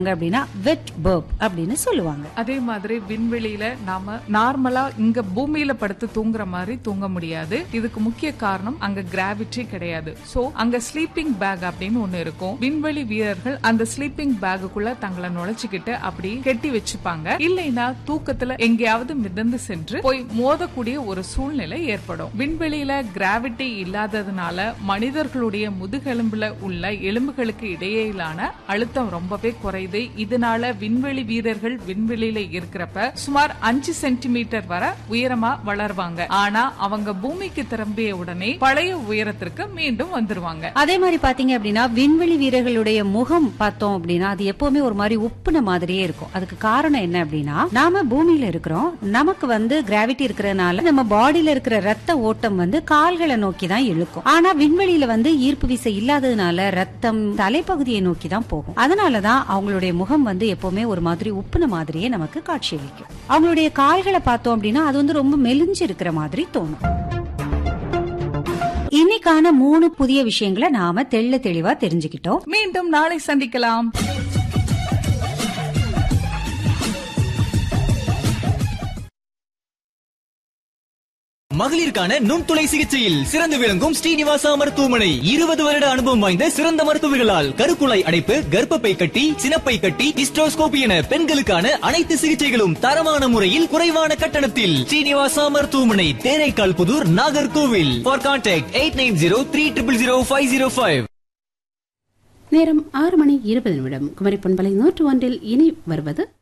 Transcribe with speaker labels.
Speaker 1: அப்படின்னா வெட் பர்ப் அப்படின்னு சொல்லுவாங்க
Speaker 2: அதே மாதிரி விண்வெளியில நாம நார்மலா இங்க பூமியில படுத்து தூங்குற மாதிரி தூங்க முடியாது இதுக்கு முக்கிய காரணம் அங்க கிராவிட்டி கிடையாது சோ அங்க ஸ்லீப்பிங் பேக் அப்படின்னு ஒண்ணு இருக்கும் விண்வெளி வீரர்கள் அந்த ஸ்லீப்பிங் பேக்குள்ள தங்களை நுழைச்சுக்கிட்டு அப்படி கெட்டி வச்சுப்பாங்க இல்லைன்னா தூக்கத்துல எங்கேயாவது மிதந்து சென்று போய் மோதக்கூடிய ஒரு சூழ்நிலை ஏற்படும் விண்வெளியில கிராவிட்டி இல்லாததுனால மனிதர்களுடைய முதுகெலும்புல உள்ள எலும்புகளுக்கு இடையிலான அழுத்தம் ரொம்பவே குறையுது இதனால விண்வெளி வீரர்கள் விண்வெளியில இருக்கிறப்ப சுமார் அஞ்சு சென்டிமீட்டர் வரை உயரமா வளருவாங்க ஆனா அவங்க பூமிக்கு திரும்பிய உடனே பழைய உயரத்திற்கு மீண்டும் வந்துருவாங்க
Speaker 1: அதே மாதிரி பாத்தீங்க அப்படின்னா விண்வெளி வீரர்களுடைய முகம் பார்த்தோம் அப்படின்னா அது எப்பவுமே ஒரு மாதிரி உப்புன மாதிரியே இருக்கும் அதுக்கு காரணம் என்ன அப்படின்னா நாம பூமியில இருக்கிறோம் நமக்கு வந்து கிராவிட்டி இருக்கிறதுனால நம்ம பாடியில இருக்கிற ரத்த ஓட்டம் வந்து கால்களை நோக்கி தான் இழுக்கும் ஆனா விண்வெளியில வந்து ஈர்ப்பு விசை இல்லாததுனால ரத்தம் தலைப்பகுதியை நோக்கி தான் போகும் அதனாலதான் அவங்களுடைய முகம் வந்து எப்பவுமே ஒரு மாதிரி உப்புன மாதிரியே நமக்கு காட்சியளிக்கும் அவங்களுடைய கால்களை பார்த்தோம் அப்படின்னா அது வந்து ரொம்ப மெலிஞ்சு இருக்கிற மாதிரி தோணும் இன்னைக்கான மூணு புதிய விஷயங்களை நாம தெள்ள தெளிவா தெரிஞ்சுக்கிட்டோம்
Speaker 2: மீண்டும் நாளை சந்திக்கலாம்
Speaker 3: மகளிருக்கான நுண்துளை சிகிச்சையில் சிறந்து விளங்கும் ஸ்ரீனிவாசா மருத்துவமனை இருபது வருட அனுபவம் வாய்ந்த சிறந்த மருத்துவர்களால் கருக்குழாய் அடைப்பு கர்ப்பப்பை கட்டி சினப்பை கட்டி ஹிஸ்டோஸ்கோபி என பெண்களுக்கான அனைத்து சிகிச்சைகளும் தரமான முறையில் குறைவான கட்டணத்தில் ஸ்ரீனிவாசா மருத்துவமனை Theraikal Puthur Nagercoil for contact eight nine zero three triple zero five zero five
Speaker 4: நேரம் ஆறு மணி இருபது நிமிடம் குமரி பண்பலை நூற்று ஒன்றில் இனி வருவது